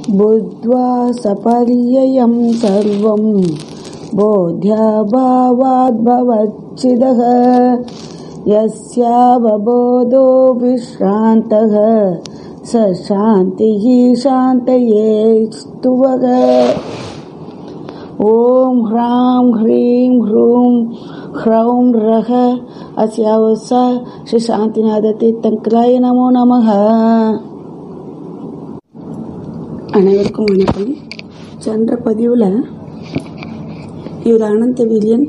बुद्ध्वा सपर्ययं सर्वं बोध्याभावाद्भवच्छिदः यस्यावबोधो विश्रान्तः स शान्तिः शान्तये स्तुवः ॐ ह्रां ह्रीं ह्रूं ह्रौं रः अस्यावसा श्री சாந்திநாதத்தீர்த்தங்கராய நமோ நமः அனைவருக்கும் வணக்கம் சென்ற பதிவில் இவர் அனந்த வீரியன்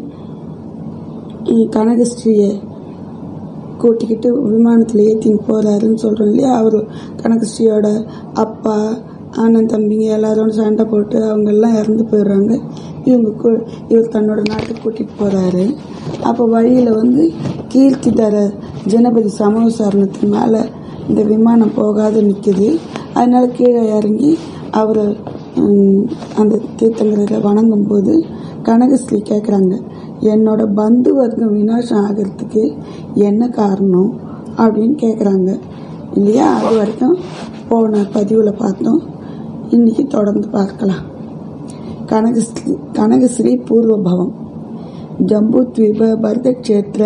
கனகஸ்ரீயை கூட்டிக்கிட்டு விமானத்தில் ஏற்றின்னு போகிறாருன்னு சொல்கிறோம் இல்லையா அவர் கனகஸ்ரீயோட அப்பா அண்ணன் தம்பிங்க எல்லாரும் சண்டை போட்டு அவங்கெல்லாம் இறந்து போயிடுறாங்க இவங்க கு- இவர் தன்னோட நாட்டுக்கு கூட்டிகிட்டு போகிறாரு அப்போ வழியில் வந்து கீர்த்தி தர ஜனபதி சமோசாரணத்துக்கு மேலே இந்த விமானம் போகாத நிற்குது அதனால கீழே இறங்கி அவர் அந்த தீர்த்தங்கரையில் வணங்கும் போது கனகஸ்ரீ கேட்குறாங்க என்னோட பந்து வர்க்கம் விநாசம் ஆகிறதுக்கு என்ன காரணம் அப்படின்னு கேட்குறாங்க இல்லையா அது வரைக்கும் போன பதிவில் பார்த்தோம் இன்னைக்கு தொடர்ந்து பார்க்கலாம் கனகஸ்ரீ கனகஸ்ரீ பூர்வபவம் ஜம்புத்வீப பரதக்ஷேத்திர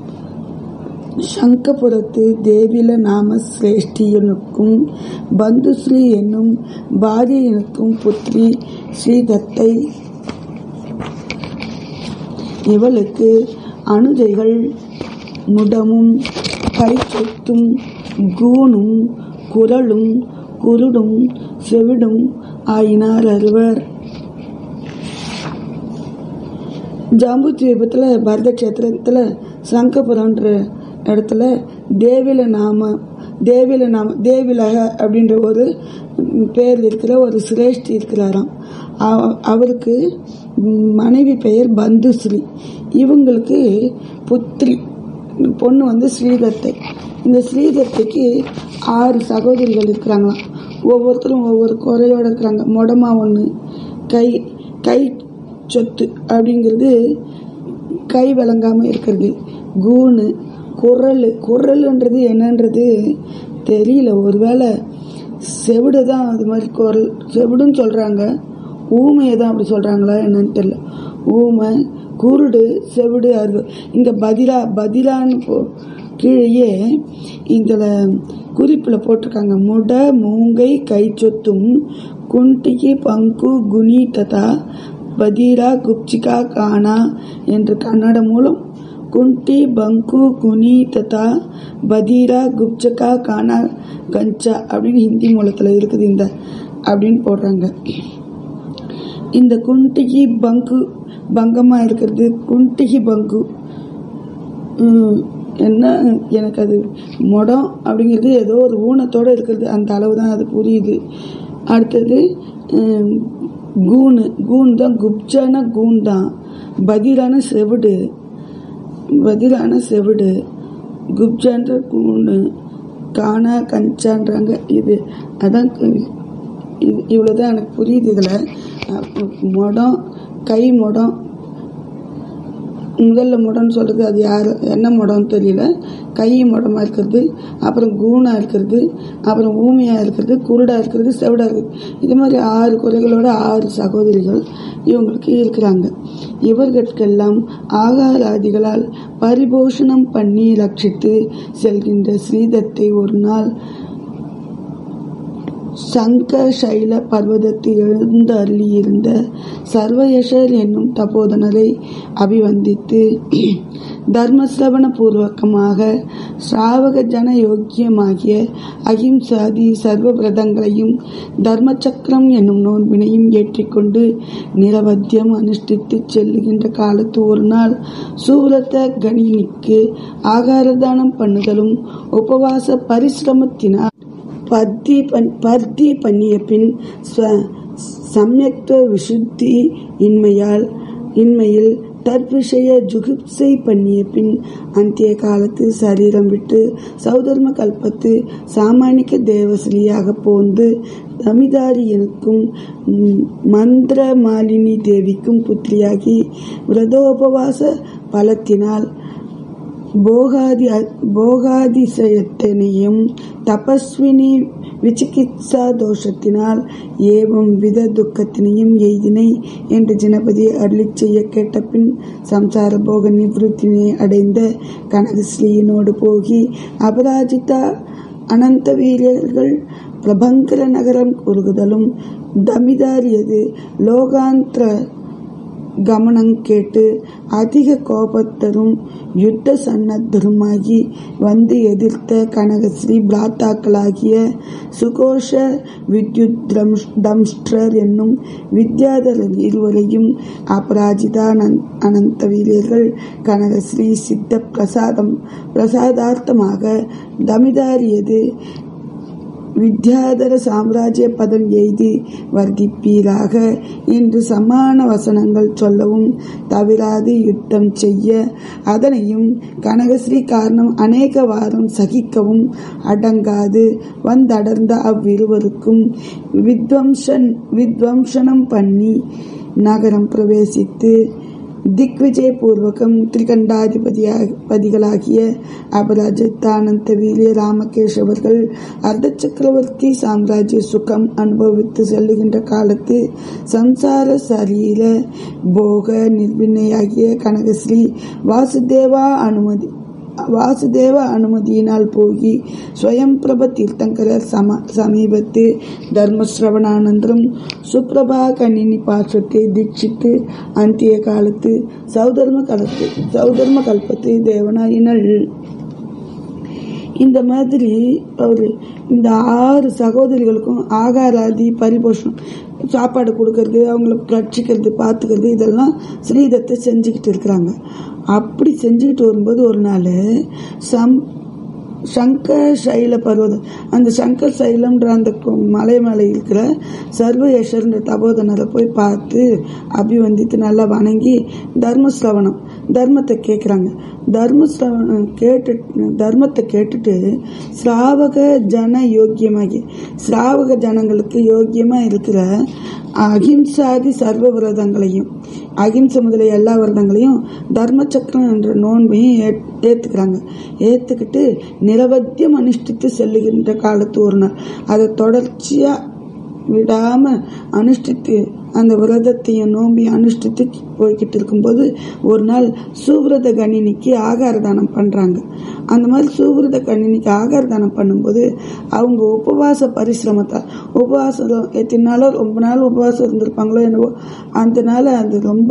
சங்கபுரத்து தேவில நாம சிரேஷ்டியனுக்கும் பந்துஸ்ரீ என்னும் பாரியனுக்கும் புத்ரி ஸ்ரீதத்தை இவளுக்கு அனுஜைகள் முடமும் கைச்சொத்தும் கூணும் குரலும் குருடும் செவிடும் ஆயினார் அறுவர் ஜம்பு தீபத்தில் பரத கஷேத்திரத்தில் சங்கபுரம்ன்ற இடத்துல தேவில நாம தேவில நாம தேவிலக அப்படின்ற ஒரு பேர் இருக்கிற ஒரு சிரேஷ்டி இருக்கிறாராம் அவ- அவருக்கு மனைவி பெயர் பந்துஸ்ரீ இவங்களுக்கு புத்திரி பொண்ணு வந்து ஸ்ரீதத்தை இந்த ஸ்ரீதத்தைக்கு ஆறு சகோதரிகள் இருக்கிறாங்களாம் ஒவ்வொருத்தரும் ஒவ்வொரு குறையோட இருக்கிறாங்க மொடமா ஒன்று கை கை சொத்து அப்படிங்கிறது கை விளங்காமல் இருக்கிறது கூணு குரல் குரல்ன்றது என்னன்றது தெரியல ஒருவேளை செவிடு தான் அது மாதிரி குரல் செவிடுன்னு சொல்கிறாங்க ஊமையை தான் அப்படி சொல்கிறாங்களா என்னன்னு தெரியல ஊமை குருடு செவிடு அறிவு இங்கே பதிலா பதிலான்னு போ கீழேயே இதில் குறிப்பில் போட்டிருக்காங்க முட மூங்கை கை சொத்தும் குண்டிகி பங்கு குனி ததா பதீரா குப்சிகா கானா என்று கன்னட மூலம் குண்டி பங்கு குனி ததா பதீரா குப்சகா கானா கஞ்சா அப்படின்னு ஹிந்தி மூலத்தில் இருக்குது இந்த அப்படின்னு போடுறாங்க இந்த குண்டிகி பங்கு பங்கமாக இருக்கிறது குண்டிகி பங்கு ம், என்ன எனக்கு அது முடம் அப்படிங்கிறது ஏதோ ஒரு ஊனத்தோடு இருக்கிறது அந்த அளவு தான் அது புரியுது அடுத்தது ம், கூணு கூண் தான் குப்ஜான கூண் தான் பதிலான செவிடு பதிலான செவிடு குப்ஜான்ற கூணு காணா கஞ்சான்றாங்க இது அதான் இது இவ்வளோதான் எனக்கு புரியுது இதில் முடம் கை முடம் முதல்ல முடம்னு சொல்கிறது அது யார் என்ன முடம்னு தெரியல கை முடமாக இருக்கிறது அப்புறம் கூணாக இருக்கிறது அப்புறம் ஊமையாக இருக்கிறது குருடாக இருக்கிறது செவிடாக இருக்கிறது இது மாதிரி ஆறு குறைகளோட ஆறு சகோதரிகள் இவங்களுக்கு இருக்கிறாங்க இவர்களுக்கெல்லாம் ஆகாராதிகளால் பரிபோஷணம் பண்ணி ரட்சித்து செல்கின்ற ஸ்ரீதத்தை ஒரு நாள் சங்க சைல பர்வதத்தில் எழுந்து அருளியிருந்த சர்வயசர் என்னும் தபோதனரை அபிவந்தித்து தர்மசிரவண பூர்வகமாக ஸ்ராவக ஜன யோக்கியமாகிய அகிம்சாதி சர்வ விரதங்களையும் தர்ம சக்கரம் என்னும் நோன்பினையும் ஏற்றிக்கொண்டு நிரவத்தியம் அனுஷ்டித்து செல்லுகின்ற காலத்து ஒரு நாள் சூரத்த கணினிக்கு ஆகாரதானம் பண்ணுதலும் உபவாச பரிசிரமத்தினால் பத்தி பண் பர்த்தி பண்ணிய பின் ஸ்வ- சம்யக்த விசுத்தி இன்மையால் இன்மையில் தற்விஷய ஜுகுப்சை பண்ணிய பின் அந்திய காலத்து சரீரம் விட்டு சௌதர்ம கல்பத்து சாமானிக தேவசிலியாக போந்து தமிதாரி எனக்கும் ம், மந்திர மாலினி தேவிக்கும் புத்திரியாகி விரதோபவாச பலத்தினால் போகாதி போகாதிசயத்தினையும் தபஸ்வினி விசிகித்சா தோஷத்தினால் ஏவம் வித துக்கத்தினையும் எய்தினை என்று ஜனபதி அருளிச் செய்ய கேட்ட பின் சம்சார போக நிவிருத்தினை அடைந்த கனகஸ்ரீயினோடு போகி அபராஜிதா அனந்த வீரர்கள் பிரபங்கர நகரம் கூறுகுதலும் தமிதாரியது லோகாந்திர கமனம் கேட்டு அதிக கோபத்தரும் யுத்த சன்னத்தருமாகி வந்து எதிர்த்த கனகஸ்ரீ பிராத்தாக்களாகிய சுகோஷ வித்யுத் தம்ஷ்டர் என்னும் வித்யாதரர் இருவரையும் அபராஜிதா அனந்த வீரர்கள் கனகஸ்ரீ சித்த பிரசாதம் பிரசாதார்த்தமாக தமிதாரியது வித்யாதர சாம்ராஜ்ய பதம் எய்தி வர்த்திப்பீராக என்று சமான வசனங்கள் சொல்லவும் தவிராது யுத்தம் செய்ய அதனையும் கனகஸ்ரீ காரணம் அநேக வாரம் சகிக்கவும் அடங்காது வந்தடர்ந்த அவ்விருவருக்கும் வித்வம்சன் வித்வம்சனம் பண்ணி நகரம் பிரவேசித்து திக்விஜய பூர்வகம் திரிகண்டாதிபதிகளாகிய அபராஜித்தானந்த வீரிய ராமகேஷவர்கள் அர்த்த சக்கரவர்த்தி சாம்ராஜ்ய சுகம் அனுபவித்து செல்லுகின்ற காலத்து சம்சார சரீர போக நிர்வினையாகிய கனகஸ்ரீ வாசுதேவா அனுமதி வாசுதேவ அனுமதியினால் போகி ஸ்வயம்பிரப தீர்த்தங்கரர் சம சமீபத்து தர்மஸ்ரவணானந்தரம் சுப்ரபா கணினி பாசத்தை தீட்சித்து அந்திய காலத்து சௌதர்ம கலத்து சௌதர்ம கல்பத்து தேவனாயினள் இந்த மாதிரி அவர் இந்த ஆறு சகோதரிகளுக்கும் ஆகாராதி பரிபோஷம் சாப்பாடு கொடுக்கறது அவங்கள ரட்சிக்கிறது பார்த்துக்கிறது இதெல்லாம் ஸ்ரீதத்தை செஞ்சுக்கிட்டு இருக்கிறாங்க அப்படி செஞ்சுக்கிட்டு வரும்போது ஒரு நாள் சம் சங்கர் சைல பர்வதம் அந்த சங்கர் சைலம்ன்ற அந்த மலை மேலே இருக்கிற சர்வயேஸ்வரன்ற தபோதனரை போய் பார்த்து அபிவந்தித்து நல்லா வணங்கி தர்மஸ்ரவணம் தர்மத்தை கேட்குறாங்க தர்மஸ்ரவணம் கேட்டு தர்மத்தை கேட்டுட்டு ஸ்ராவக ஜன யோக்கியமாகி ஸ்ராவக ஜனங்களுக்கு யோக்கியமாக இருக்கிற அகிம்சாதி சர்வ விரதங்களையும் அகிம்சை முதலிய எல்லா விரதங்களையும் தர்ம சக்கரம் என்ற நோன்பையும் ஏற்றுக்கிறாங்க ஏற்றுக்கிட்டு நிரவத்தியம் அனுஷ்டித்து செல்லுகின்ற காலத்து ஒரு நாள் அதை தொடர்ச்சியாக விடாமல் அனுஷ்டித்து அந்த விரதத்தையும் நோம்பி அனுஷ்டித்து போய்கிட்டு இருக்கும்போது ஒரு நாள் சூவிரத கணினிக்கு ஆகார தானம் பண்ணுறாங்க அந்த மாதிரி சூவிரத கணினிக்கு ஆகார தானம் பண்ணும்போது அவங்க உபவாச பரிசிரமத்தை உபவாசம் எத்தனை நாளோ ரொம்ப நாள் உபவாசம் இருந்திருப்பாங்களோ என்னவோ அந்த நாள் அது ரொம்ப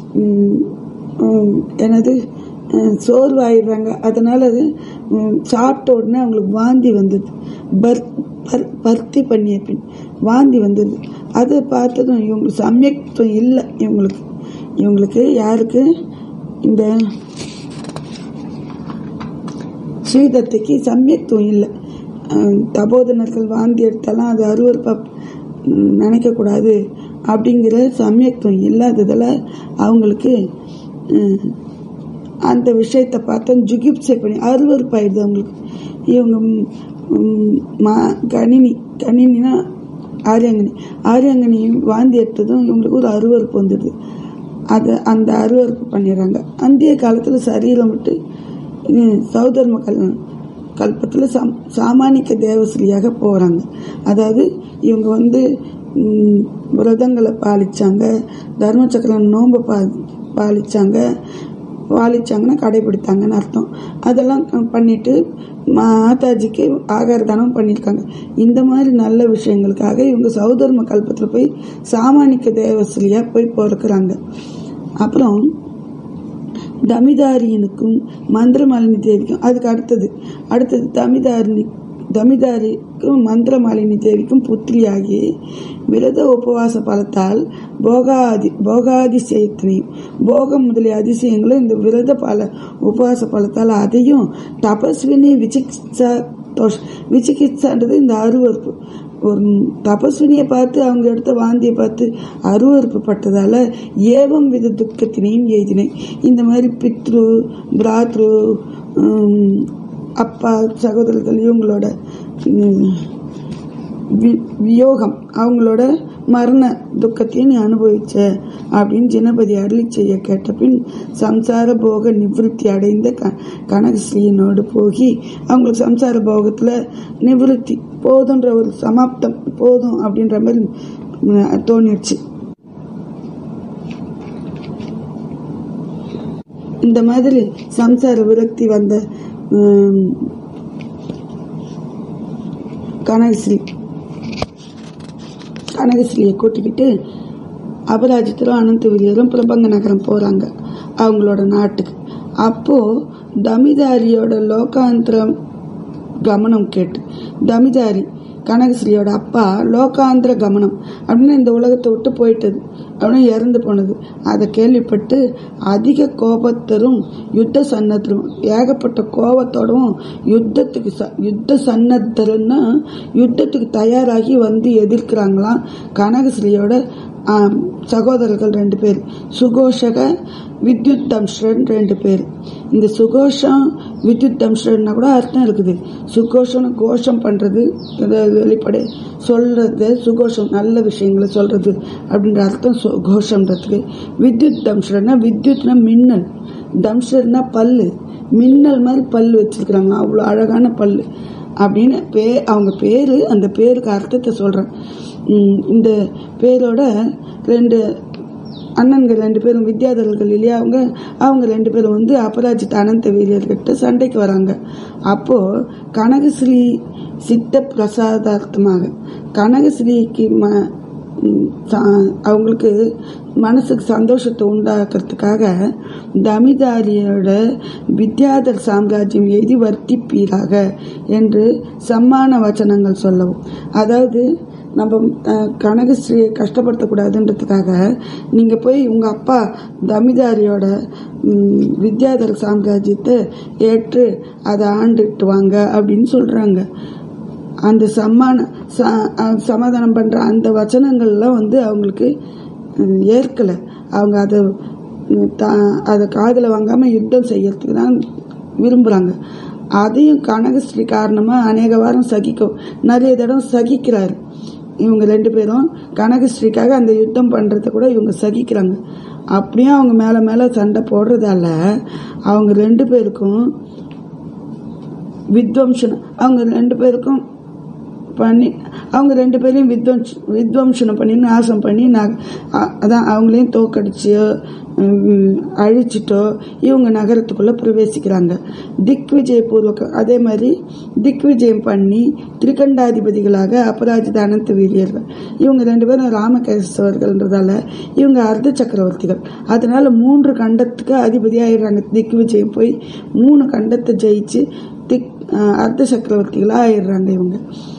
எனது சோர்வாயிடுறாங்க அதனால் அது சாப்பிட்ட உடனே அவங்களுக்கு வாந்தி வந்தது பர் பர் பர்த்தி பண்ணிய பின் வாந்தி வந்தது அதை பார்த்ததும் இவங்களுக்கு சமயத்துவம் இல்லை இவங்களுக்கு இவங்களுக்கு யாருக்கு இந்த ஸ்ரீதத்தைக்கு சமயத்துவம் இல்லை தபோதனர்கள் வாந்தி எடுத்தாலும் அது அருவறுப்பாக நினைக்கக்கூடாது அப்படிங்கிற சமயத்துவம் இல்லாததில் அவங்களுக்கு அந்த விஷயத்தை பார்த்தா ஜுகிப்சை பண்ணி அருவறுப்பாயிடுது அவங்களுக்கு இவங்க மா கணினி கணினினா ஆரியங்கனி ஆரியங்கனி வாந்தி எடுத்ததும் இவங்களுக்கு ஒரு அருவறுப்பு வந்துடுது அதை அந்த அருவறுப்பு பண்ணிடுறாங்க அந்திய காலத்தில் சரீரம் விட்டு சௌதர்ம கல் கல்பத்தில் சம் சாமானிக்க தேவஸ்ரீயாக போகிறாங்க அதாவது இவங்க வந்து விரதங்களை பாலிச்சாங்க தர்மச்சக்கரம் நோன்பை பா பாலிச்சாங்க பாலிச்சாங்கன்னா கடைபிடித்தாங்கன்னு அர்த்தம் அதெல்லாம் பண்ணிட்டு மாதாஜிக்கு ஆகார தானம் பண்ணியிருக்காங்க இந்த மாதிரி நல்ல விஷயங்களுக்காக இவங்க சௌதர்ம கல்பத்தில் போய் சாமானிக்க தேவஸ்ரீயாக போய் பிறக்கிறாங்க அப்புறம் தமிதாரியனுக்கும் மந்திரமாலினி தேவிக்கும் அதுக்கு அடுத்தது அடுத்தது தமிதாரினி தமிதாரிக்கும் மந்திரமாலினி தேவிக்கும் புத்திரியாகி விரத உபவாச பலத்தால் போகாதி போகாதிசயத்தினையும் போகம் முதலிய அதிசயங்களும் இந்த விரத பல உபவாச பலத்தால் அதையும் தபஸ்வினி விசிகிச்சா தோஷ் விசிகிச்சான்றது இந்த அருவறுப்பு ஒரு தபஸ்வினியை பார்த்து அவங்க எடுத்த வாந்தியை பார்த்து அருவறுப்பு பட்டதால ஏவம் வித துக்கத்தினையும் எய்தினேன் இந்த மாதிரி பித்ரு பிராத்ரு அப்பா சகோதரர்கள் இவங்களோட வியோகம் அவங்களோட மரண துக்கத்தையும் நீ அனுபவிச்ச அப்படின்னு ஜனபதி அருளி செய்ய கேட்ட பின் சம்சார போக நிவிருத்தி அடைந்த க கனகஸ்ரீயனோடு போகி அவங்களுக்கு சம்சார போகத்தில் நிவிருத்தி போதுன்ற ஒரு சமாப்தம் போதும் அப்படின்ற மாதிரி ம், தோணிடுச்சு இந்த மாதிரி சம்சார விரக்தி வந்த ம், கனகஸ்ரீ கனகஸ்ரீயை கூட்டிக்கிட்டு அபராஜித்தரும் அனந்தவிரியரும் பிரபங்க நகரம் போகிறாங்க அவங்களோட நாட்டுக்கு அப்போது தமிதாரியோட லோகாந்திரம் கமனம் கேட்டு தமிதாரி கனகஸ்ரீயோட அப்பா லோகாந்திர கமனம் அப்படின்னு இந்த உலகத்தை விட்டு போயிட்டது அப்படின்னு இறந்து போனது அதை கேள்விப்பட்டு அதிக கோபத்தரும் யுத்த சன்னத்தரும் ஏகப்பட்ட கோபத்தோடவும் யுத்தத்துக்கு ச யுத்த சன்னத்தருன்னா யுத்தத்துக்கு தயாராகி வந்து எதிர்க்கிறாங்களாம் கனகஸ்ரீயோட ஆம், சகோதரர்கள் ரெண்டு பேர் சுகோஷக வித்யுத் தம்ஷ்ரன் ரெண்டு பேர் இந்த சுகோஷம் வித்யுத் தம்ஷ்ரன்னா கூட அர்த்தம் இருக்குது சுகோஷம்னு கோஷம் பண்ணுறது அதாவது வெளிப்படை சொல்கிறது சுகோஷம் நல்ல விஷயங்களை சொல்கிறது அப்படின்ற அர்த்தம் சு- கோஷம்ன்றதுக்கு வித்யுத் தம்ஷ்ரன்னா வித்யுத்னா மின்னல் தம்ஷ்ரன்னா பல்லு மின்னல் மாதிரி பல்லு வச்சிருக்கிறாங்க அவ்வளோ அழகான பல்லு அப்படின்னு பே அவங்க பேர் அந்த பேருக்கு அர்த்தத்தை சொல்கிறேன் இந்த பேரோட ரெண்டு அண்ணன்கள் ரெண்டு பேரும் வித்யாதரர்கள் இல்லையா அவங்க அவங்க ரெண்டு பேரும் வந்து அபராஜித் அனந்த வீரியர்கிட்ட சண்டைக்கு வராங்க அப்போது கனகஸ்ரீ சித்த பிரசாதார்த்தமாக கனகஸ்ரீக்கு ம ம், சா- அவங்களுக்கு மனசுக்கு சந்தோஷத்தை உண்டாக்குறதுக்காக தமிதாரியோட வித்யாதர் சாம்ராஜ்யம் எழுதி வர்த்திப்பீராக என்று சம்மான வச்சனங்கள் சொல்லவும் அதாவது நம்ம அஹ், கனகஸ்ரீயை கஷ்டப்படுத்தக்கூடாதுன்றதுக்காக நீங்கள் போய் உங்கள் அப்பா தமிதாரியோட ம், வித்யாதர் சாம்ராஜ்யத்தை ஏற்று அதை ஆண்டுட்டு வாங்க அப்படின்னு சொல்கிறாங்க அந்த சம்மான ச- அஹ் சமாதானம் பண்ணுற அந்த வச்சனங்கள்லாம் வந்து அவங்களுக்கு ம், ஏற்கலை அவங்க அதை ம், தா- அதை காதில் வாங்காமல் யுத்தம் செய்யறதுக்கு தான் விரும்புகிறாங்க அதையும் கனகஸ்ரீ காரணமாக அநேக வாரம் சகிக்கும் நிறைய தடவை சகிக்கிறாரு இவங்க ரெண்டு பேரும் கனகஸ்ரீக்காக அந்த யுத்தம் பண்ணுறத கூட இவங்க சகிக்கிறாங்க அப்படியும் அவங்க மேலே மேலே சண்டை போடுறதால அவங்க ரெண்டு பேருக்கும் வித்வம்சனம் அவங்க ரெண்டு பேருக்கும் பண்ணி அவங்க ரெண்டு பேரையும் வித்வம்ச வித்வம்சனம் பண்ணி நாசம் பண்ணி நான் அ- அதான் அவங்களையும் தோக்கடிச்சோ ம், அழிச்சிட்டோ இவங்க நகரத்துக்குள்ளே பிரவேசிக்கிறாங்க திக் விஜய பூர்வக அதே மாதிரி திக் விஜயம் பண்ணி திரிகண்டாதிபதிகளாக அபராஜித அனந்த வீரியர்கள் இவங்க ரெண்டு பேரும் ராமகேசவர்கள்ன்றதால இவங்க அர்த்த சக்கரவர்த்திகள் அதனால மூன்று கண்டத்துக்கு அதிபதியாயிடுறாங்க திக் விஜயம் போய் மூணு கண்டத்தை ஜெயிச்சு திக் அஹ், அர்த்த சக்கரவர்த்திகளாக ஆயிடுறாங்க இவங்க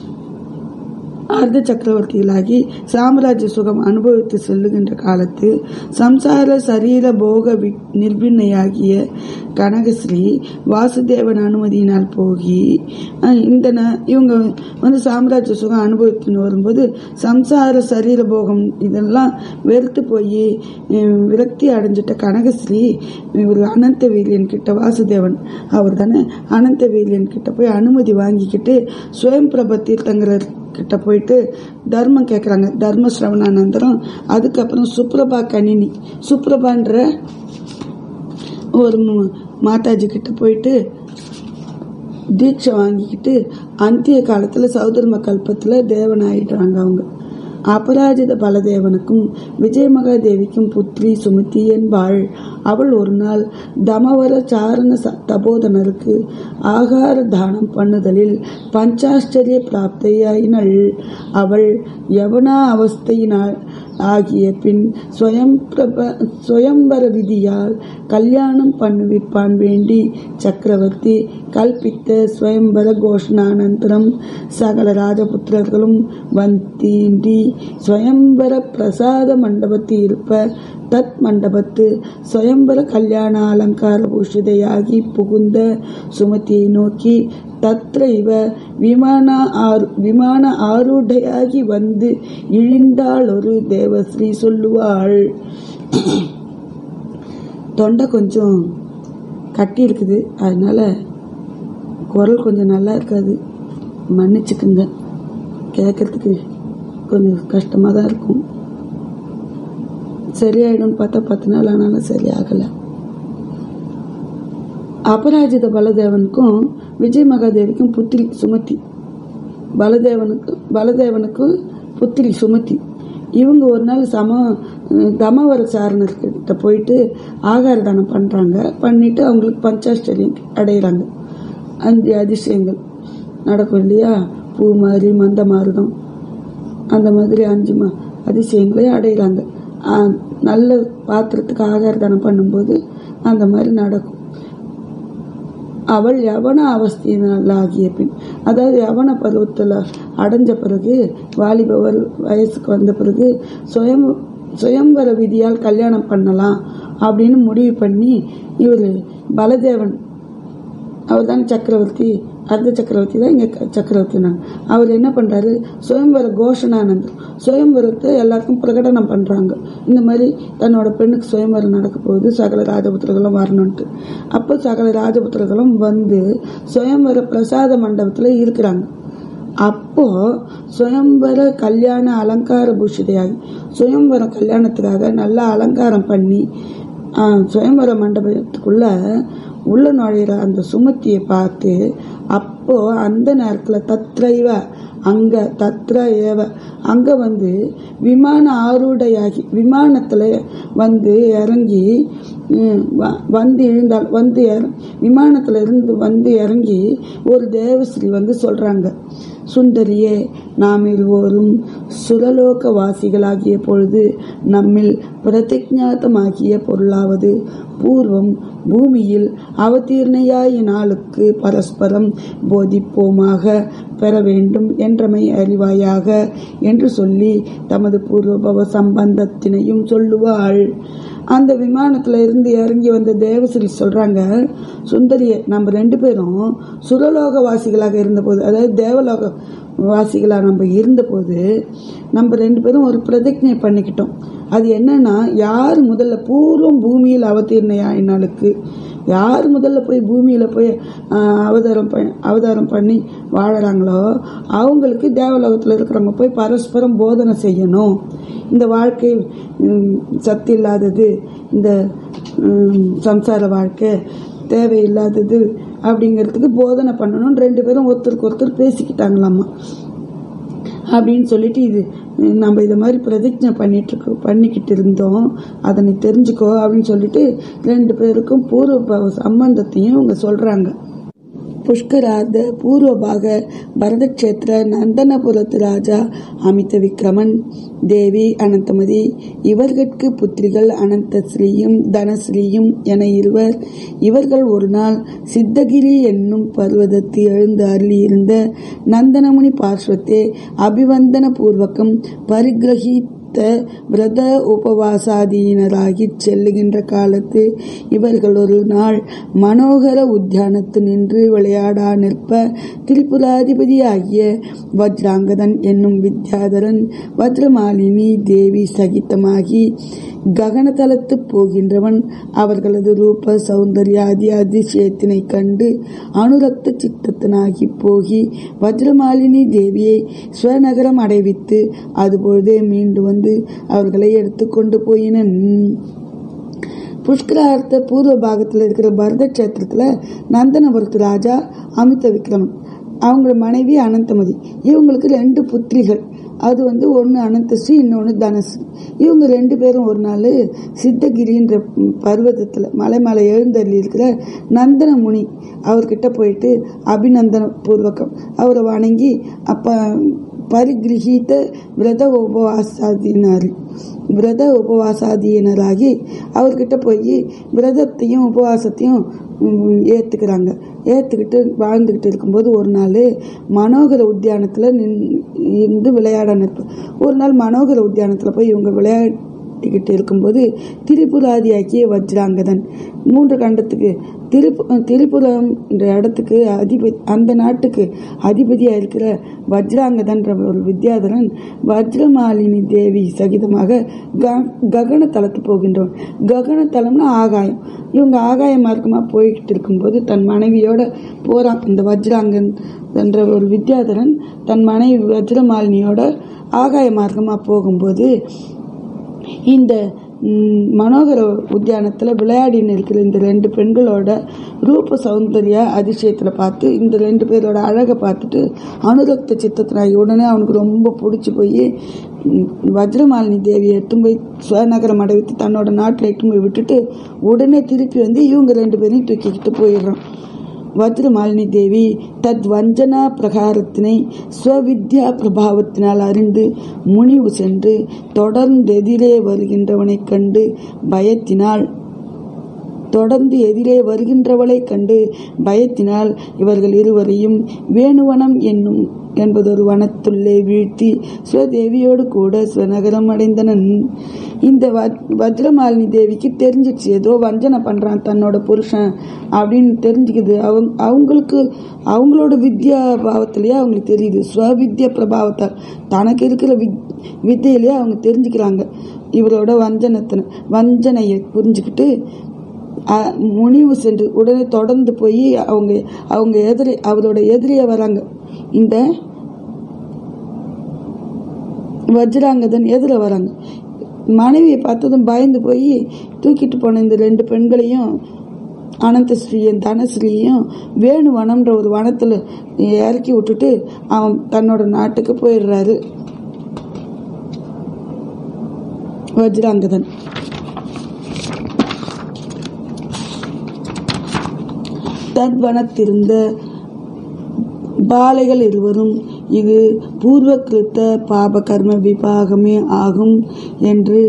அர்த்த சக்கரவர்த்திகளாகி சாம்ராஜ்ய சுகம் அனுபவித்து செல்லுகின்ற காலத்து சம்சார சரீர போக வி- நிர்பின்னையாகிய கனகஸ்ரீ வாசுதேவன் அனுமதியினால் போகி அஹ், இந்த ந- இவங்க வந்து சாம்ராஜ்ய சுகம் அனுபவித்துன்னு வரும்போது சம்சார சரீர போகம் இதெல்லாம் வெறுத்து போய் விரக்தி அடைஞ்சிட்ட கனகஸ்ரீ இவர் அனந்த வீரியன் கிட்ட வாசுதேவன் அவர் தானே அனந்த வீரியன் கிட்ட போய் அனுமதி வாங்கிக்கிட்டு சுயம் பிரப தீர்த்தங்கரர் கிட்ட போயிட்டு தர்மம் கேட்குறாங்க தர்ம சிரவணானந்தரம் அதுக்கப்புறம் சுப்ரபா கணினி சுப்ரபான்ற ஒரு ம- மாதாஜி கிட்ட போயிட்டு தீட்சை வாங்கிக்கிட்டு அந்திய காலத்தில் சௌதர்ம கல்பத்தில் தேவன் ஆயிடுறாங்க அவங்க அபராஜித பலதேவனுக்கும் விஜயமகாதேவிக்கும் புத்ரி சுமதி என்பாள் அவள் ஒரு நாள் தமவர சாரண ச- தபோதனருக்கு ஆகார தானம் பண்ணுதலில் பஞ்சாஷ்டரிய பிராப்தியாயினள் அவள் யவனா அவஸ்தையினால் ஆகிய பின் ஸ்வயம் பிரப சுயம்பர விதியால் கல்யாணம் பண்ணுவிப்பான் வேண்டி சக்கரவர்த்தி கல்பித்த ஸ்வயம்பர கோஷணானந்தரம் சகல ராஜபுத்திரர்களும் வந்தீண்டி ஸ்வயம்பர பிரசாத மண்டபத்தில் இருப்ப தத் மண்டபத்து ஸ்வயம்பர கல்யாண அலங்கார பூஷிதையாகி புகுந்த சுமதியை நோக்கி தத்ர இவ விமான ஆரு விமான ஆரூடையாகி வந்து இழிந்தாள் ஒரு தேவஸ்ரீ சொல்லுவாள் தொண்டை கொஞ்சம் கட்டி இருக்குது அதனால குரல் கொஞ்சம் நல்லா இருக்காது மன்னிச்சுக்குங்க கேட்கறதுக்கு கொஞ்சம் கஷ்டமாக தான் இருக்கும் சரியாயிடும்னு பார்த்தா பத்து நாள் ஆனாலும் சரியாகலை அபராஜித பலதேவனுக்கும் விஜய் மகாதேவிக்கும் புத்திரி சுமதி பலதேவனுக்கு பலதேவனுக்கும் புத்திரி சுமதி இவங்க ஒரு நாள் சம தமவர சாரணர்கிட்ட போயிட்டு ஆகார தானம் பண்ணுறாங்க பண்ணிட்டு அவங்களுக்கு பஞ்சாஷ்டரியம் அடையிறாங்க அஞ்சு அதிசயங்கள் நடக்கும் இல்லையா பூ மாதிரி மந்த மாறுதம் அந்த மாதிரி அஞ்சு ம அதிசயங்களையும் அடையிறாங்க ஆ, நல்ல பாத்திரத்துக்கு ஆகார தானம் பண்ணும்போது அந்த மாதிரி நடக்கும் அவள் யவன அவஸ்தையினாலாகிய பின் அதாவது யவன பருவத்தில் அடைஞ்ச பிறகு வாலிபவர் வயசுக்கு வந்த பிறகு சுயம் சுயம்பர விதியால் கல்யாணம் பண்ணலாம் அப்படின்னு முடிவு பண்ணி இவர் பலதேவன் அவர் தான் சக்கரவர்த்தி அர்த்த சக்கரவர்த்தி தான் இங்கே சக்கரவர்த்தி நான் அவர் என்ன பண்ணுறாரு சுயம்பர கோஷனானந்தர் சுயம்பரத்தை எல்லாருக்கும் பிரகடனம் பண்ணுறாங்க இந்த மாதிரி தன்னோட பெண்ணுக்கு சுயம்பரம் நடக்க போகுது சகல ராஜபுத்திரர்களும் வரணுன்ட்டு அப்போ சகல ராஜபுத்திரர்களும் வந்து சுயம்பர பிரசாத மண்டபத்தில் இருக்கிறாங்க அப்போ சுயம்பர கல்யாண அலங்கார பூஷிதையாகி சுயம்பர கல்யாணத்துக்காக நல்லா அலங்காரம் பண்ணி ஆ, சுயம்பர மண்டபத்துக்குள்ள உள்ள நுழையிற அந்த சுமத்தியை பார்த்து அப்போ அந்த நேரத்தில் தத்ரைவ அங்க தத்ர ஏவ அங்க வந்து விமான ஆரூடையாகி விமானத்துல வந்து இறங்கி ம், வ- வந்து எழுந்தால் வந்து இற- விமானத்துல இருந்து வந்து இறங்கி ஒரு தேவஸ்ரீ வந்து சொல்றாங்க சுந்தரியே நாம் இருவோரும் சுரலோக வாசிகளாகிய பொழுது நம்மில் பிரதிஜாத்தமாகிய பொருளாவது பூர்வம் பூமியில் அவதீர்ணையாய நாளுக்கு பரஸ்பரம் போதிப்போமாக பெற வேண்டும் என்றமை அறிவாயாக என்று சொல்லி தமது பூர்வபவ சம்பந்தத்தினையும் சொல்லுவாள் அந்த விமானத்துல இருந்து இறங்கி வந்த தேவஸ்ரீ சொல்றாங்க சுந்தரியை நம்ம ரெண்டு பேரும் சுரலோக வாசிகளாக இருந்தபோது அதாவது தேவலோக வாசிகளாக நம்ம இருந்தபோது நம்ம ரெண்டு பேரும் ஒரு பிரதிஜை பண்ணிக்கிட்டோம் அது என்னன்னா யார் முதல்ல பூர்வம் பூமியில் அவதீர்ணையாயினாளுக்கு யார் முதல்ல போய் பூமியில் போய் ஆஹ், அவதாரம் ப அவதாரம் பண்ணி வாழறாங்களோ அவங்களுக்கு தேவலோகத்தில் இருக்கிறவங்க போய் பரஸ்பரம் போதனை செய்யணும் இந்த வாழ்க்கை ம், சத்து இல்லாதது இந்த ம், சம்சார வாழ்க்கை தேவையில்லாதது அப்படிங்கிறதுக்கு போதனை பண்ணணும்னு ரெண்டு பேரும் ஒருத்தருக்கு ஒருத்தர் பேசிக்கிட்டாங்களாமா அப்படின்னு சொல்லிட்டு இது நம்ம இதை மாதிரி பிரதிஜை பண்ணிட்டு இருக்கோம் பண்ணிக்கிட்டு இருந்தோம் அதை நீ தெரிஞ்சுக்கோ அப்படின்னு சொல்லிட்டு ரெண்டு பேருக்கும் பூர்வ சம்பந்தத்தையும் இவங்க சொல்றாங்க புஷ்கரார்த்த பூர்வபாக பரதக்ஷேத்திர நந்தனபுரத்து ராஜா அமித விக்ரமன் தேவி அனந்தமதி இவர்கட்கு புத்திரிகள் அனந்தஸ்ரீயும் தனஸ்ரீயும் என இருவர் இவர்கள் ஒரு நாள் சித்தகிரி என்னும் பர்வதத்து எழுந்து அருளியிருந்த நந்தனமுனி பார்ஸ்வத்தே அபிவந்தன பூர்வகம் பரிகிரகித்த விரத உபவாசாதீனராகிச் செல்லுகின்ற காலத்து இவர்கள் ஒரு நாள் மனோகர உத்தியானத்து நின்று விளையாடா நிற்ப திரிபுராதிபதியாகிய வஜ்ராங்கதன் என்னும் வித்யாதரன் வஜ்ரமாலினி தேவி சகித்தமாகி ககனதலத்து போகின்றவன் அவர்களது ரூப சௌந்தர்யாதி அதிசயத்தினை கண்டு அனுரக்த சித்தத்தனாகி போகி வஜ்ரமாலினி தேவியை ஸ்வநகரம் அடைவித்து அதுபொழுதே மீண்டு வந்து அவர்களை எடுத்துக்கொண்டு போயினன் புஷ்கரார்த்த பூர்வ பாகத்தில் இருக்கிற பரத கஷேத்திரத்தில் நந்தனபுரத்து ராஜா அமித விக்ரமன் அவங்க மனைவி அனந்தமதி இவங்களுக்கு ரெண்டு புத்திரிகள் அது வந்து ஒன்று அனந்தஸ்ரீ இன்னொன்று தனஸ்ரீ இவங்க ரெண்டு பேரும் ஒரு நாள் சித்தகிரின்ற பர்வதத்தில் மலை மலை எழுந்தள்ளி இருக்கிற நந்தன முனி அவர்கிட்ட போயிட்டு அபிநந்தன பூர்வகம் அவரை வணங்கி அப்போ பரிகிரகித்த விரத உபவாசாதினார் விரத உபவாசாதியினராகி அவர்கிட்ட போய் விரதத்தையும் உபவாசத்தையும் ம், ஏத்துக்கிறாங்க ஏத்துக்கிட்டு வாழ்ந்துக்கிட்டு இருக்கும்போது ஒரு நாள் மனோகர உத்தியானத்தில் நின் இருந்து விளையாட நிற்ப ஒரு நாள் மனோகர உத்தியானத்தில் போய் இவங்க விளையா போராடிக்கிட்டு இருக்கும்போது திரிபுராதியாக்கிய வஜ்ராங்கதன் மூன்று கண்டத்துக்கு திரிபு திரிபுரம் என்ற இடத்துக்கு அதிபதி அந்த நாட்டுக்கு அதிபதியாக இருக்கிற வஜ்ராங்கதன்ற ஒரு வித்யாதரன் வஜ்ரமாலினி தேவி சகிதமாக க- ககன தலத்து போகின்றவன் ககன தலம்னா ஆகாயம் இவங்க ஆகாய மார்க்கமாக போய்கிட்டு இருக்கும்போது தன் மனைவியோட போகிறான் இந்த வஜ்ராங்கன் என்ற ஒரு வித்யாதரன் தன் மனைவி வஜ்ரமாலினியோட ஆகாய மார்க்கமாக போகும்போது இந்த ம், மனோகர உத்தியானத்தில் விளையாடின்னு இருக்கிற இந்த ரெண்டு பெண்களோட ரூப சௌந்தர்ய அதிசயத்தில் பார்த்து இந்த ரெண்டு பேரோட அழகை பார்த்துட்டு அனுரக்த சித்தத்தினாகி உடனே அவனுக்கு ரொம்ப பிடிச்சி போய் ம், வஜ்ரமாலினி தேவியை எடுத்துன்னு போய் சுவநகரம் அடைவித்து தன்னோட நாட்டில் எடுத்துன்னு போய் விட்டுட்டு உடனே திருப்பி வந்து இவங்க ரெண்டு பேரையும் தூக்கிக்கிட்டு போயிடுறான் வஜ்ரமாலினி தேவி தத் வஞ்சனா பிரகாரத்தினை ஸ்வவித்யா பிரபாவத்தினால் அறிந்து முனிவு சென்று தொடர்ந்து எதிரே வருகின்றவனைக் கண்டு பயத்தினால் தொடர்ந்து எதிரே வருகின்றவளைக் கண்டு பயத்தினால் இவர்கள் இருவரையும் வேணுவனம் என்னும் என்பதொரு வனத்துள்ளே வீழ்த்தி ஸ்வதேவியோடு கூட ஸ்வநகரம் அடைந்தனன் இந்த வ- வஜ்ரமாலினி தேவிக்கு தெரிஞ்சிடுச்சு ஏதோ வஞ்சனை பண்றான் தன்னோட புருஷன் அப்படின்னு தெரிஞ்சுக்குது அவங்க அவங்களுக்கு அவங்களோட வித்யா பாவத்திலேயே அவங்களுக்கு தெரியுது ஸ்வவித்ய பிரபாவத்தால் தனக்கு இருக்கிற வித் வித்தையிலேயே அவங்க தெரிஞ்சுக்கிறாங்க இவரோட வஞ்சனத்தின வஞ்சனையை புரிஞ்சுக்கிட்டு அ- முனிவு சென்று உடனே தொடர்ந்து போய் அவங்க அவங்க எதிரி அவரோட எதிரியா வராங்க இந்த வஜ்ராங்கதன் எதிர வராங்க மனைவியை பார்த்ததும் பயந்து போய் தூக்கிட்டு போன இந்த ரெண்டு பெண்களையும் அனந்தஸ்ரீயும் தனஸ்ரீயும் வேணு வனம்ன்ற ஒரு வனத்தில் இறக்கி விட்டுட்டு அவன் தன்னோட நாட்டுக்கு போயிடுறாரு வஜ்ராங்கதன் தத்வனத்திருந்த பாலைகள் இருவரும் இது பூர்வகிருத்த பாப கர்ம விபாகமே ஆகும் என்று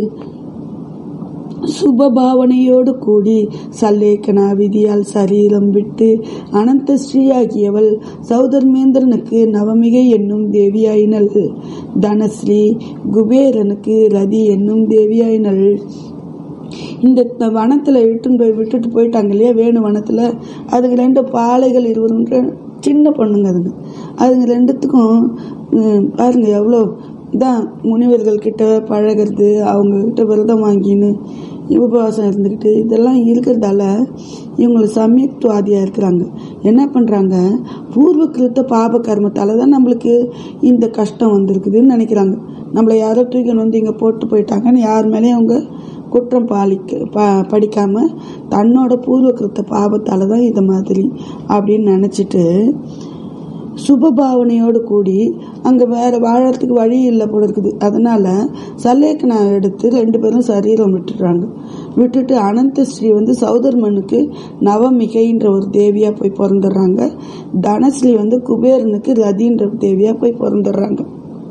சுபபாவனையோடு கூடி சல்லேக்கனா விதியால் சரீரம் விட்டு அனந்த ஸ்ரீயாகியவள் சௌதர்மேந்திரனுக்கு நவமிகை என்னும் தேவியாயினள் தனஸ்ரீ குபேரனுக்கு ரதி என்னும் தேவியாயினள் இந்த த- வனத்துல இட்டுன்னு போய் விட்டுட்டு போயிட்டாங்க இல்லையா வேணு வனத்துல அதுக்கு ரெண்டு பாலைகள் இருவரும் ரெ- சின்ன பொண்ணுங்க அதுங்க அதுங்க ரெண்டுத்துக்கும் ம், பாருங்க எவ்வளோ இதான் முனிவர்கள் கிட்ட பழகிறது அவங்க கிட்ட விரதம் வாங்கின்னு உபவாசம் இருந்துக்கிட்டு இதெல்லாம் இருக்கிறதால இவங்க சமயத்துவாதியாக இருக்கிறாங்க என்ன பண்ணுறாங்க பூர்வ கிருத்த பாப கர்மத்தால் தான் நம்மளுக்கு இந்த கஷ்டம் வந்திருக்குதுன்னு நினைக்கிறாங்க நம்மளை யாரோ தூக்கின்னு வந்து இங்கே போட்டு போயிட்டாங்கன்னு யார் மேலேயும் அவங்க குற்றம் பாலிக்க ப படிக்காம தன்னோட பூர்வ கிருத்த பாவத்தால தான் இது மாதிரி அப்படின்னு நினச்சிட்டு சுபபாவனையோடு கூடி அங்கே வேற வாழறதுக்கு வழி இல்லை போல இருக்குது அதனால சல்லேக்கனை எடுத்து ரெண்டு பேரும் சரீரம் விட்டுடுறாங்க விட்டுட்டு அனந்த ஸ்ரீ வந்து சௌதர்மனுக்கு நவமிகைன்ற ஒரு தேவியா போய் பிறந்துடுறாங்க தனஸ்ரீ வந்து குபேரனுக்கு ரதின்ற தேவியா போய் பிறந்துடுறாங்க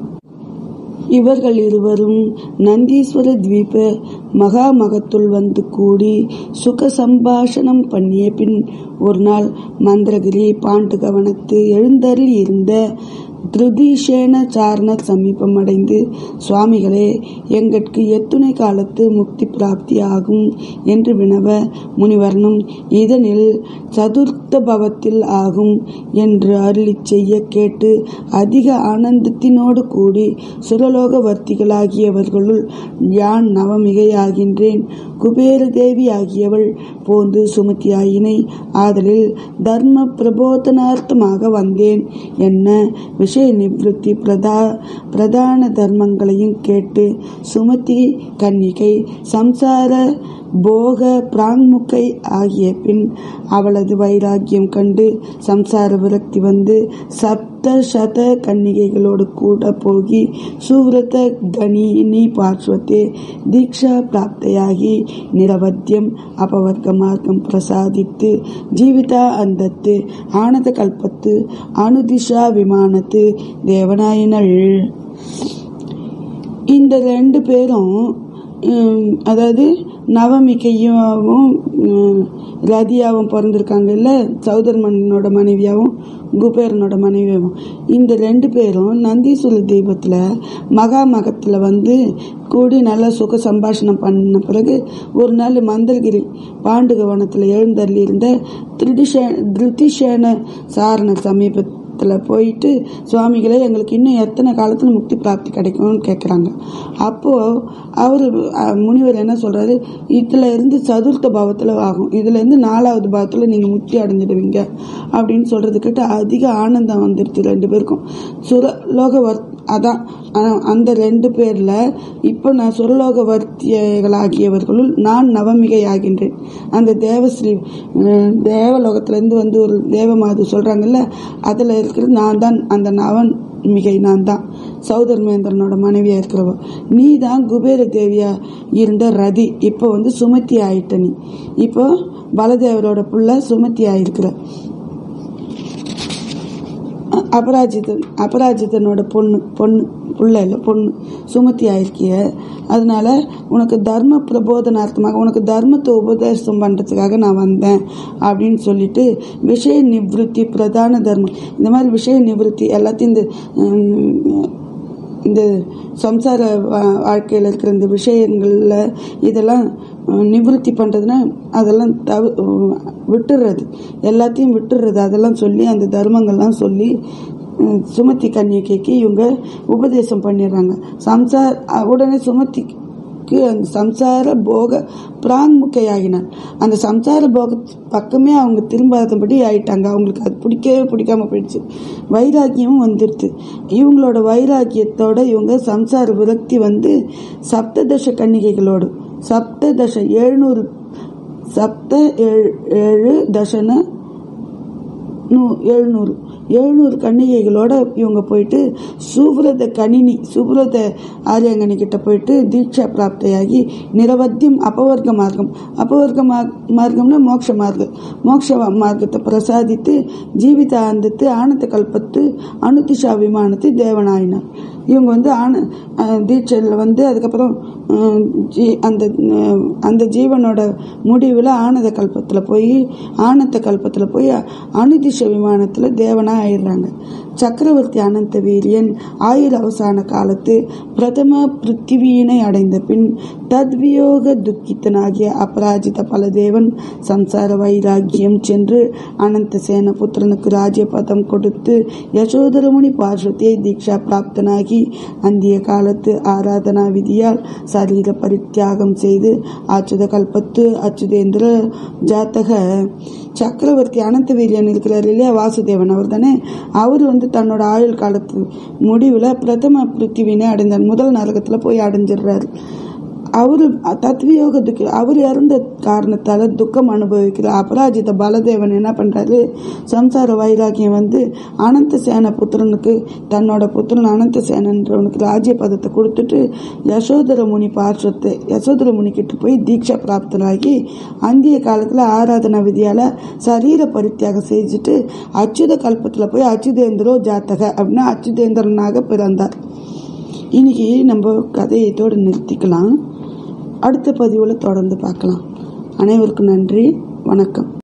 இவர்கள் இருவரும் நந்தீஸ்வர தீப மகாமகத்துள் வந்து கூடி சுக சம்பாஷணம் பண்ணிய பின் ஒரு நாள் மந்திரகிரி பாண்டு கவனத்து எழுந்தருளி இருந்த திருதீஷேன சாரண சமீபம் அடைந்து சுவாமிகளே எங்கட்கு எத்துணை காலத்து முக்தி பிராப்தி ஆகும் என்று வினவ முனிவர்ணும் இதனில் சதுர்த்த பவத்தில் ஆகும் என்று அருளிச் செய்ய கேட்டு அதிக ஆனந்தத்தினோடு கூடி சுரலோகவர்த்திகளாகியவர்களுள் யான் நவமிகையாகின்றேன் குபேர தேவி ஆகியவள் போந்து சுமதியாயினை ஆதலில் தர்ம பிரபோதனார்த்தமாக வந்தேன் என்ன விஷய நிவೃತ್ತಿ பிரதா பிரதான தர்மங்களையும் கேட்டு சுமதி கன்னிகை சம்சார போக பிராங்முகை ஆகிய பின் அவளது வைராக்கியம் கண்டு சம்சார விரக்தி வந்து சப்த சத கன்னிகைகளோடு கூட போகி சுவ்ரத கணினி பார்ஸ்வத்தே தீக்ஷா பிராப்தையாகி நிரவத்தியம் அபவர்க்க மார்க்கம் பிரசாதித்து ஜீவிதா அந்தத்து ஆனத கல்பத்து அனுதிஷா விமானத்து தேவனாயினள் இந்த ரெண்டு பேரும் ஹம், அதாவது நவமிகையாவும் ஹம், ரதியாவும் பிறந்திருக்காங்க இல்லை சௌதர்மனோட மனைவியாவும் குபேரனோட மனைவியும் இந்த ரெண்டு பேரும் நந்தீஸ்வர தீபத்தில் மகாமகத்தில் வந்து கூடி நல்லா சுக சம்பாஷணம் பண்ண பிறகு ஒரு நாள் மந்தர்கிரி பாண்டுக வனத்தில் எழுந்தள்ளி இருந்த திருடிஷே திருத்திஷேன சாரண சமீபத்தில் போயிட்டு சுவாமிகளே எங்களுக்கு இன்னும் எத்தனை காலத்தில் முக்தி பிராப்தி கிடைக்கும்னு கேட்குறாங்க அப்போது அவர் முனிவர் என்ன சொல்கிறாரு இதில் இருந்து சதுர்த்த பாவத்தில் ஆகும் இதுலேருந்து நாலாவது பாவத்தில் நீங்கள் முக்தி அடைஞ்சிடுவீங்க அப்படின்னு சொல்கிறது கேட்டு அதிக ஆனந்தம் வந்துடுது ரெண்டு பேருக்கும் சுரலோக வர் அதான் அ- அந்த ரெண்டு பேரில் இப்போ நான் சுரலோக வர்த்தியர்களாகியவர்களுள் நான் நவமிகை ஆகின்றேன் அந்த தேவஸ்ரீ அஹ், தேவலோகத்திலேருந்து வந்து ஒரு தேவமாது சொல்கிறாங்கல்ல அதில் இருக்கிறது நான் தான் அந்த நவன் மிகை நான் தான் சௌதர்மேந்திரனோட மனைவியா இருக்கிறவ நீ தான் குபேர தேவியா இருந்த ரதி இப்போ வந்து சுமத்தி ஆயிட்ட நீ இப்போ பலதேவரோட புள்ள சுமத்தி ஆயிருக்கிற அ- அபராஜிதன் அபராஜிதனோட பொண்ணு பொண்ணு புள்ள இல்லை பொண்ணு சுமத்தி ஆயிருக்கிய அதனால உனக்கு தர்ம பிரபோதனார்த்தமாக உனக்கு தர்மத்தை உபதேசம் பண்ணுறதுக்காக நான் வந்தேன் அப்படின்னு சொல்லிட்டு விஷய நிவிருத்தி பிரதான தர்மம் இந்த மாதிரி விஷய நிவிருத்தி எல்லாத்தையும் இந்த உம், இந்த சம்சார வா- வாழ்க்கையில் இருக்கிற இந்த விஷயங்களில் இதெல்லாம் அஹ், நிவிருத்தி பண்ணுறதுன்னா அதெல்லாம் தவு அஹ், விட்டுறது எல்லாத்தையும் விட்டுறது அதெல்லாம் சொல்லி அந்த தர்மங்கள்லாம் சொல்லி அஹ், சுமதி கன்னிகைக்கு இவங்க உபதேசம் பண்ணிடுறாங்க சம்சார் அஹ், உடனே சுமதிக்கு அந்த சம்சார போக பிராங்முக்கையாகினார் அந்த சம்சார போக பக்கமே அவங்க திரும்பாதபடி ஆயிட்டாங்க அவங்களுக்கு அது பிடிக்கவே பிடிக்காம போயிடுச்சு வைராக்கியமும் வந்துடுது இவங்களோட வைராக்கியத்தோட இவங்க சம்சார விரக்தி வந்து சப்ததச கன்னிகைகளோடு சப்ததச எழுநூறு சப்த ஏழு ஏழு தசன நூ எழுநூறு எழுநூறு கன்னிகைகளோட இவங்க போயிட்டு சுப்ரத கணினி சுப்ரத ஆரியங்கனி கிட்ட போயிட்டு தீட்சா பிராப்தியாகி நிரவத்தியம் அபவர்க்க மார்க்கம் அபவர்க்க மார்க் மார்க்கம்னா மோட்ச மார்க்கம் மோட்ச மார்க்கத்தை பிரசாதித்து ஜீவித ஆந்தத்து ஆனந்த கல்பத்து அனுதிஷா விமானத்து தேவனாயினார் இவங்க வந்து ஆன அஹ் தீட்சையில் வந்து அதுக்கப்புறம் அஹ் ஜீ அந்த அஹ் அந்த ஜீவனோட முடிவில் ஆனந்த கல்பத்தில் போய் ஆனந்த கல்பத்தில் போய் அனுதிஷ விமானத்தில் தேவனா ஆயிடுறாங்க சக்கரவர்த்தி அனந்த வீரியன் ஆயுள் அவசான காலத்து பிரதம பிருத்திவியினை அடைந்த பின் தத்வியோக துக்கித்தனாகிய அபராஜித பலதேவன் சம்சார வைராக்கியம் சென்று அனந்த சேன புத்திரனுக்கு ராஜ்யபதம் கொடுத்து யசோதரமுனி பார்வதியை தீட்சா பிராப்தனாகி அந்திய காலத்து ஆராதனா விதியால் சரீர பரித்தியாகம் செய்து அச்சுத கல்பத்து அச்சுதேந்திர ஜாத்தக சக்கரவர்த்தி அனந்த வீரியன் இருக்கிறார் இல்லையா வாசுதேவன் அவர் தானே அவர் வந்து தன்னோட ஆயுள் காலத்து முடிவில் பிரதம பிருத்திவினை அடைந்தார் முதல் நரகத்தில் போய் அடைஞ்சிடுறாரு அவரு தத்வியோக துக்கி அவர் இறந்த காரணத்தால துக்கம் அனுபவிக்கிற அபராஜித பலதேவன் என்ன பண்றாரு சம்சார வைராக்கியம் வந்து அனந்த சேன புத்திரனுக்கு தன்னோட புத்திரன் அனந்த சேனன்றவனுக்கு ராஜ்ய பதத்தை கொடுத்துட்டு யசோதர முனி பார்ஷத்தை யசோதர முனி கிட்ட போய் தீட்சா பிராப்தனாகி அந்திய காலத்துல ஆராதனா விதியால சரீர பரித்தியாகம் செஞ்சுட்டு அச்சுத கல்பத்துல போய் அச்சுதேந்திரோ ஜாத்தக அப்படின்னா அச்சுதேந்திரனாக பிறந்தார் இன்னைக்கு நம்ம கதையை இதோடு நிறுத்திக்கலாம் அடுத்த பதிவில் தொடர்ந்து பார்க்கலாம் அனைவருக்கும் நன்றி வணக்கம்